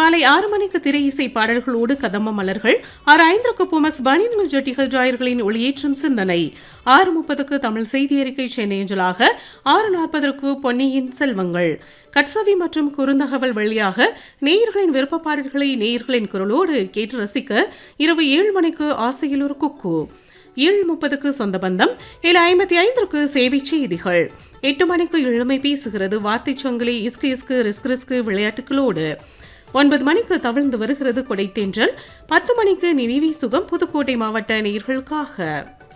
மாலை ஆறு மணிக்கு திரை இசை பாடல்களோடு கதம்ப மலர்கள் ஆறு ஐந்திற்கு பூமக்ஸ் பனியன்கள் ஜட்டிகள் ஜாயர்களின் ஒளியேற்றும் சிந்தனை ஆறு முப்பதுக்கு தமிழ் செய்தி அறிக்கை சென்னை அஞ்சலாக ஆறு நாற்பதற்கு பொன்னியின் செல்வங்கள் கட்சவி மற்றும் குறுந்தகவல் வழியாக நேயர்களின் விருப்ப பாடல்களை நேயர்களின் குரலோடு கேட்டு ரசிக்க இரவு ஏழு மணிக்கு ஆசையில் ஒரு குக்கு ஏழு முப்பதுக்கு சொந்த பந்தம் ஏழு ஐம்பத்தி ஐந்திற்கு சேவை செய்திகள் எட்டு மணிக்கு இளமை பேசுகிறது வார்த்தை சங்கிலி இஸ்கு இஸ்கு ரிஸ்க் ரிஸ்க் விளையாட்டுகளோடு ஒன்பது மணிக்கு தவிழ்ந்து வருகிறது கொடைத்தேன்றல் பத்து மணிக்கு நினைவி சுகம் புதுக்கோட்டை மாவட்ட நேர்களுக்காக